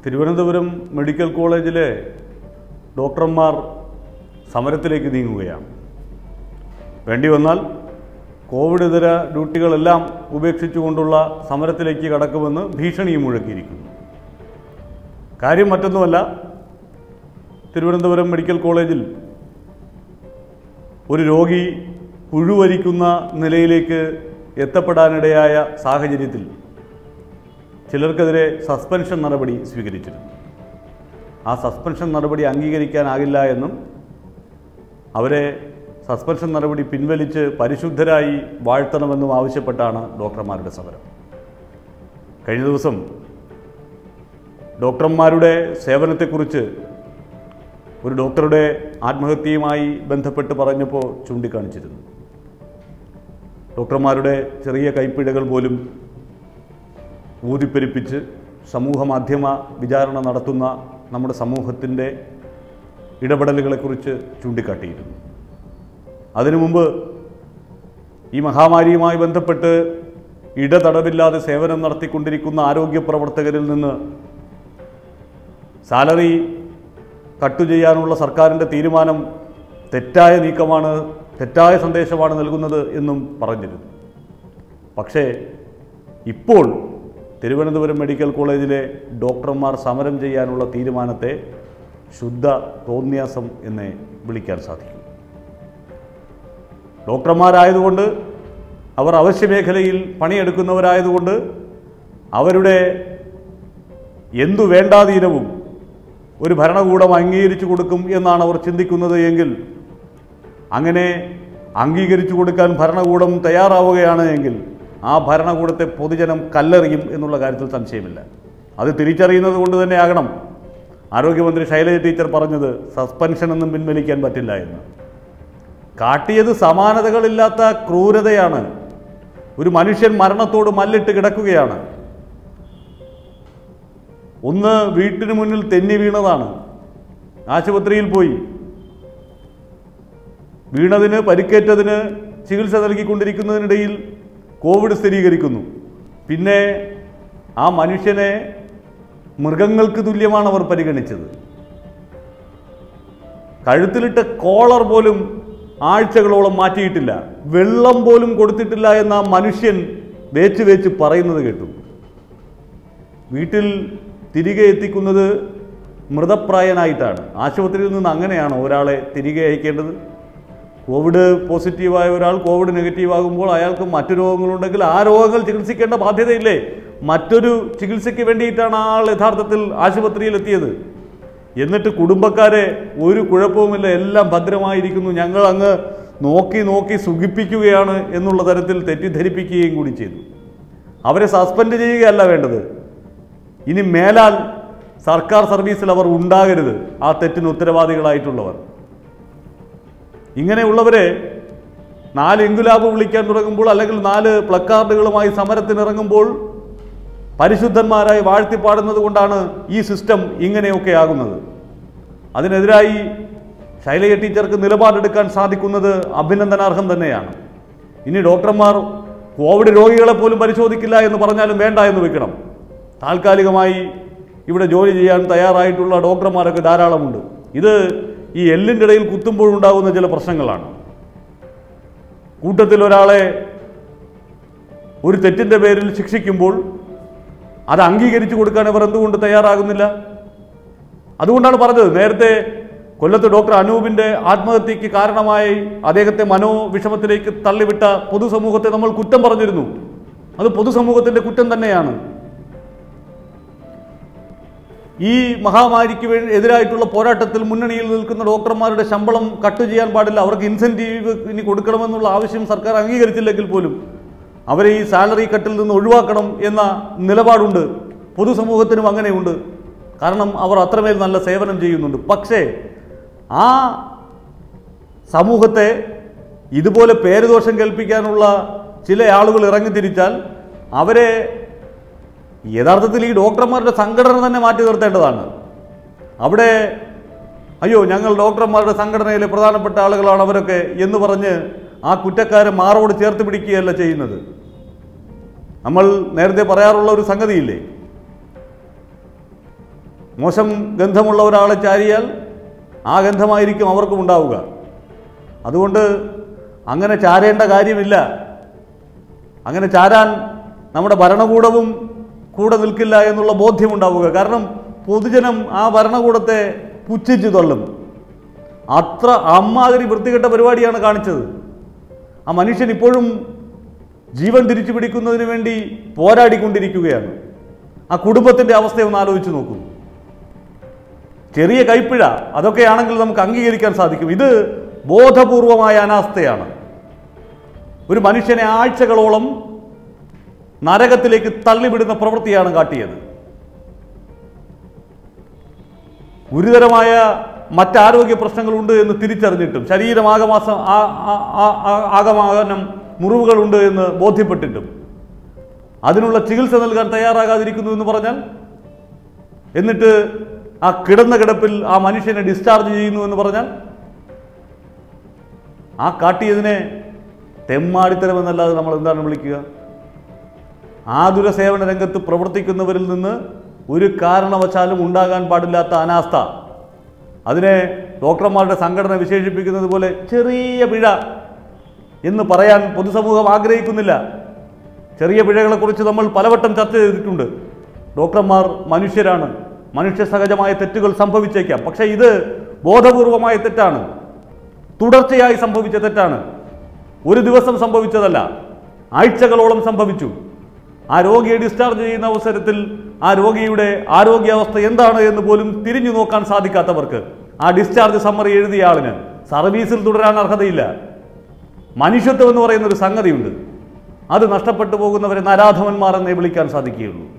Thiruvananthapuram medical കോളേജിലെ ഡോക്ടർമാർ സമരത്തിലേക്ക് നീങ്ങുകയാണ് വേണ്ടി വന്നാൽ കോവിഡ് ഇതര ഡ്യൂട്ടികളെല്ലാം ഉപേക്ഷിച്ചുകൊണ്ടുള്ള സമരത്തിലേക്ക് കടക്കുമെന്ന് ഭീഷണിയും മുഴക്കിയിരിക്കുന്നു കാര്യം മറ്റൊന്നുമല്ല തിരുവനന്തപുരം മെഡിക്കൽ കോളേജിൽ ഒരു രോഗി പുഴുവരിക്കുന്ന നിലയിലേക്ക് എത്തപ്പെടാനിടയായ സാഹചര്യത്തിൽ ചിലർക്കെതിരെ സസ്പെൻഷൻ നടപടി സ്വീകരിച്ചിരുന്നു ആ സസ്പെൻഷൻ നടപടി അംഗീകരിക്കാനാകില്ല എന്നും അവരെ സസ്പെൻഷൻ നടപടി പിൻവലിച്ച് പരിശുദ്ധരായി വാഴ്ത്തണമെന്നും ആവശ്യപ്പെട്ടാണ് ഡോക്ടർമാരുടെ സമരം കഴിഞ്ഞ ദിവസം ഡോക്ടർമാരുടെ സേവനത്തെക്കുറിച്ച് ഒരു ഡോക്ടറുടെ ആത്മഹത്യയുമായി ബന്ധപ്പെട്ട് പറഞ്ഞപ്പോൾ ചൂണ്ടിക്കാണിച്ചിരുന്നു ഡോക്ടർമാരുടെ ചെറിയ കൈപ്പിഴകൾ പോലും ഊതിപ്പെരുപ്പിച്ച് സമൂഹ മാധ്യമ വിചാരണ നടത്തുന്ന നമ്മുടെ സമൂഹത്തിൻ്റെ ഇടപെടലുകളെക്കുറിച്ച് ചൂണ്ടിക്കാട്ടിയിരുന്നു അതിനു മുമ്പ് ഈ മഹാമാരിയുമായി ബന്ധപ്പെട്ട് ഇടതടവില്ലാതെ സേവനം നടത്തിക്കൊണ്ടിരിക്കുന്ന ആരോഗ്യ പ്രവർത്തകരിൽ നിന്ന് സാലറി കട്ടു ചെയ്യാനുള്ള സർക്കാരിൻ്റെ തീരുമാനം തെറ്റായ നീക്കമാണ് തെറ്റായ സന്ദേശമാണ് നൽകുന്നത് എന്നും പറഞ്ഞിരുന്നു പക്ഷേ ഇപ്പോൾ തിരുവനന്തപുരം മെഡിക്കൽ കോളേജിലെ ഡോക്ടർമാർ സമരം ചെയ്യാനുള്ള തീരുമാനത്തെ ശുദ്ധ തോന്നിയാസം എന്നേ വിളിക്കാൻ സാധിക്കും ഡോക്ടർമാരായതുകൊണ്ട് അവർ അവശ്യമേഖലയിൽ പണിയെടുക്കുന്നവരായതുകൊണ്ട് അവരുടെ എന്തു വേണ്ടാതീനവും ഒരു ഭരണകൂടം അംഗീകരിച്ചു കൊടുക്കും എന്നാണ് അവർ ചിന്തിക്കുന്നത് എങ്കിൽ അങ്ങനെ അംഗീകരിച്ചു കൊടുക്കാൻ ഭരണകൂടം തയ്യാറാവുകയാണ് എങ്കിൽ ആ ഭരണകൂടത്തെ പൊതുജനം കല്ലെറിയും എന്നുള്ള കാര്യത്തിൽ സംശയമില്ല അത് തിരിച്ചറിയുന്നത് കൊണ്ട് തന്നെ ആകണം ആരോഗ്യമന്ത്രി ശൈലജ ടീച്ചർ പറഞ്ഞത് സസ്പെൻഷനൊന്നും പിൻവലിക്കാൻ പറ്റില്ല എന്ന് കാട്ടിയത് സമാനതകളില്ലാത്ത ക്രൂരതയാണ് ഒരു മനുഷ്യൻ മരണത്തോട് മല്ലിട്ട് കിടക്കുകയാണ് ഒന്ന് വീട്ടിന് മുന്നിൽ തെന്നി വീണതാണ് ആശുപത്രിയിൽ പോയി വീണതിന് പരിക്കേറ്റതിന് ചികിത്സ നൽകിക്കൊണ്ടിരിക്കുന്നതിനിടയിൽ കോവിഡ് സ്ഥിരീകരിക്കുന്നു പിന്നെ ആ മനുഷ്യനെ മൃഗങ്ങൾക്ക് തുല്യമാണ് അവർ പരിഗണിച്ചത് കഴുത്തിലിട്ട കോളർ പോലും ആഴ്ചകളോളം മാറ്റിയിട്ടില്ല വെള്ളം പോലും കൊടുത്തിട്ടില്ല എന്ന ആ മനുഷ്യൻ വേച്ച് വേച്ച് പറയുന്നത് കേട്ടു വീട്ടിൽ തിരികെ എത്തിക്കുന്നത് മൃതപ്രായനായിട്ടാണ് ആശുപത്രിയിൽ നിന്ന് അങ്ങനെയാണോ ഒരാളെ തിരികെ അയക്കേണ്ടത് കോവിഡ് പോസിറ്റീവായ ഒരാൾ കോവിഡ് നെഗറ്റീവ് ആകുമ്പോൾ അയാൾക്ക് മറ്റു രോഗങ്ങളുണ്ടെങ്കിൽ ആ രോഗങ്ങൾ ചികിത്സിക്കേണ്ട ബാധ്യതയില്ലേ മറ്റൊരു ചികിത്സയ്ക്ക് വേണ്ടിയിട്ടാണ് ആ ആൾ യഥാർത്ഥത്തിൽ ആശുപത്രിയിൽ എത്തിയത് എന്നിട്ട് കുടുംബക്കാരെ ഒരു കുഴപ്പവുമില്ല എല്ലാം ഭദ്രമായിരിക്കുന്നു ഞങ്ങൾ അങ്ങ് നോക്കി നോക്കി സുഖിപ്പിക്കുകയാണ് എന്നുള്ള തരത്തിൽ തെറ്റിദ്ധരിപ്പിക്കുകയും കൂടി ചെയ്തു അവരെ സസ്പെൻഡ് ചെയ്യുകയല്ല വേണ്ടത് ഇനി മേലാൽ സർക്കാർ സർവീസിൽ അവർ ഉണ്ടാകരുത് ആ തെറ്റിന് ഉത്തരവാദികളായിട്ടുള്ളവർ ഇങ്ങനെയുള്ളവരെ നാല് ഇൻകുലാബ് വിളിക്കാൻ തുടങ്ങുമ്പോൾ അല്ലെങ്കിൽ നാല് പ്ലക്കാർഡുകളുമായി സമരത്തിനിറങ്ങുമ്പോൾ പരിശുദ്ധന്മാരായി വാഴ്ത്തിപ്പാടുന്നത് കൊണ്ടാണ് ഈ സിസ്റ്റം ഇങ്ങനെയൊക്കെ ആകുന്നത് അതിനെതിരായി ശൈലജ ടീച്ചർക്ക് നിലപാടെടുക്കാൻ സാധിക്കുന്നത് അഭിനന്ദനാർഹം തന്നെയാണ് ഇനി ഡോക്ടർമാർ കോവിഡ് രോഗികളെ പോലും പരിശോധിക്കില്ല എന്ന് പറഞ്ഞാലും വേണ്ട എന്ന് വെക്കണം താൽക്കാലികമായി ഇവിടെ ജോലി ചെയ്യാൻ തയ്യാറായിട്ടുള്ള ഡോക്ടർമാരൊക്കെ ധാരാളമുണ്ട് ഇത് ഈ എല്ലിൻ്റെ ഇടയിൽ കുത്തുമ്പോഴുണ്ടാകുന്ന ചില പ്രശ്നങ്ങളാണ് കൂട്ടത്തിൽ ഒരാളെ ഒരു തെറ്റിൻ്റെ പേരിൽ ശിക്ഷിക്കുമ്പോൾ അത് അംഗീകരിച്ചു കൊടുക്കാൻ ഇവർ എന്തുകൊണ്ട് തയ്യാറാകുന്നില്ല അതുകൊണ്ടാണ് പറഞ്ഞത് നേരത്തെ കൊല്ലത്ത് ഡോക്ടർ അനൂപിന്റെ ആത്മഹത്യക്ക് കാരണമായി അദ്ദേഹത്തെ മനോവിഷമത്തിലേക്ക് തള്ളിവിട്ട പൊതുസമൂഹത്തെ നമ്മൾ കുറ്റം പറഞ്ഞിരുന്നു അത് പൊതുസമൂഹത്തിന്റെ കുറ്റം തന്നെയാണ് ഈ മഹാമാരിക്ക് വേണ്ടി എതിരായിട്ടുള്ള പോരാട്ടത്തിൽ മുന്നണിയിൽ നിൽക്കുന്ന ഡോക്ടർമാരുടെ ശമ്പളം കട്ട് ചെയ്യാൻ പാടില്ല അവർക്ക് ഇൻസെൻറ്റീവ് ഇനി കൊടുക്കണമെന്നുള്ള ആവശ്യം സർക്കാർ അംഗീകരിച്ചില്ലെങ്കിൽ പോലും അവരെ ഈ സാലറി കട്ടിൽ നിന്ന് ഒഴിവാക്കണം എന്ന നിലപാടുണ്ട് പൊതുസമൂഹത്തിനും അങ്ങനെയുണ്ട് കാരണം അവർ അത്രമേൽ നല്ല സേവനം ചെയ്യുന്നുണ്ട് പക്ഷേ ആ സമൂഹത്തെ ഇതുപോലെ പേരുദോഷം കൽപ്പിക്കാനുള്ള ചില ആളുകൾ ഇറങ്ങിത്തിരിച്ചാൽ അവരെ യഥാർത്ഥത്തിൽ ഈ ഡോക്ടർമാരുടെ സംഘടന തന്നെ മാറ്റി നിർത്തേണ്ടതാണ് അവിടെ അയ്യോ ഞങ്ങൾ ഡോക്ടർമാരുടെ സംഘടനയിലെ പ്രധാനപ്പെട്ട ആളുകളാണ് അവരൊക്കെ എന്ന് പറഞ്ഞ് ആ കുറ്റക്കാരെ മാറോട് ചേർത്ത് പിടിക്കുകയല്ല ചെയ്യുന്നത് നമ്മൾ നേരത്തെ പറയാറുള്ള ഒരു സംഗതിയില്ലേ മോശം ഗന്ധമുള്ള ഒരാളെ ചാരിയാൽ ആ ഗന്ധമായിരിക്കും അവർക്കും ഉണ്ടാവുക അതുകൊണ്ട് അങ്ങനെ ചാരേണ്ട കാര്യമില്ല അങ്ങനെ ചാരാൻ നമ്മുടെ ഭരണകൂടവും കൂടെ നിൽക്കില്ല എന്നുള്ള ബോധ്യമുണ്ടാവുക കാരണം പൊതുജനം ആ ഭരണകൂടത്തെ പുച്ഛിച്ചു തള്ളും അത്ര അമ്മാതിരി വൃത്തികെട്ട പരിപാടിയാണ് കാണിച്ചത് ആ മനുഷ്യൻ ഇപ്പോഴും ജീവൻ തിരിച്ചു പിടിക്കുന്നതിന് വേണ്ടി പോരാടിക്കൊണ്ടിരിക്കുകയാണ് ആ കുടുംബത്തിൻ്റെ അവസ്ഥ ഒന്ന് ആലോചിച്ച് നോക്കൂ ചെറിയ കൈപ്പിഴ അതൊക്കെയാണെങ്കിൽ നമുക്ക് അംഗീകരിക്കാൻ സാധിക്കും ഇത് ബോധപൂർവമായ അനാസ്ഥയാണ് ഒരു മനുഷ്യനെ ആഴ്ചകളോളം നരകത്തിലേക്ക് തള്ളിവിടുന്ന പ്രവൃത്തിയാണ് കാട്ടിയത് ഗുരുതരമായ മറ്റാരോഗ്യ പ്രശ്നങ്ങളുണ്ട് എന്ന് തിരിച്ചറിഞ്ഞിട്ടും ശരീരമാകമാസം ആ- ആ- ആ- ആ- ആകമാനം മുറിവുകളുണ്ട് എന്ന് ബോധ്യപ്പെട്ടിട്ടും അതിനുള്ള ചികിത്സ നൽകാൻ തയ്യാറാകാതിരിക്കുന്നു എന്ന് പറഞ്ഞാൽ എന്നിട്ട് ആ കിടന്ന കിടപ്പിൽ ആ മനുഷ്യനെ ഡിസ്ചാർജ് ചെയ്യുന്നു എന്ന് പറഞ്ഞാൽ ആ കാട്ടിയതിനെ തെമ്മാടിത്തരമെന്നല്ലാതെ നമ്മൾ എന്താണ് വിളിക്കുക ആതുര സേവന രംഗത്ത് പ്രവർത്തിക്കുന്നവരിൽ നിന്ന് ഒരു കാരണവശാലും ഉണ്ടാകാൻ പാടില്ലാത്ത അനാസ്ഥ അതിനെ ഡോക്ടർമാരുടെ സംഘടന വിശേഷിപ്പിക്കുന്നത് പോലെ ചെറിയ പിഴ എന്ന് പറയാൻ പൊതുസമൂഹം ആഗ്രഹിക്കുന്നില്ല ചെറിയ പിഴകളെക്കുറിച്ച് നമ്മൾ പലവട്ടം ചർച്ച ചെയ്തിട്ടുണ്ട് ഡോക്ടർമാർ മനുഷ്യരാണ് മനുഷ്യ സഹജമായ തെറ്റുകൾ സംഭവിച്ചേക്കാം പക്ഷേ ഇത് ബോധപൂർവമായ തെറ്റാണ് തുടർച്ചയായി സംഭവിച്ച തെറ്റാണ് ഒരു ദിവസം സംഭവിച്ചതല്ല ആഴ്ചകളോളം സംഭവിച്ചു ആ രോഗിയെ ഡിസ്ചാർജ് ചെയ്യുന്ന അവസരത്തിൽ ആ രോഗിയുടെ ആരോഗ്യാവസ്ഥ എന്താണ് എന്ന് പോലും തിരിഞ്ഞു നോക്കാൻ സാധിക്കാത്തവർക്ക് ആ ഡിസ്ചാർജ് സമ്മറി എഴുതിയ ആളിന് സർവീസിൽ തുടരാൻ അർഹതയില്ല മനുഷ്യത്വം എന്ന് പറയുന്ന ഒരു സംഗതിയുണ്ട് അത് നഷ്ടപ്പെട്ടു പോകുന്നവരെ നരാധമന്മാർ എന്നേ വിളിക്കാൻ സാധിക്കുകയുള്ളൂ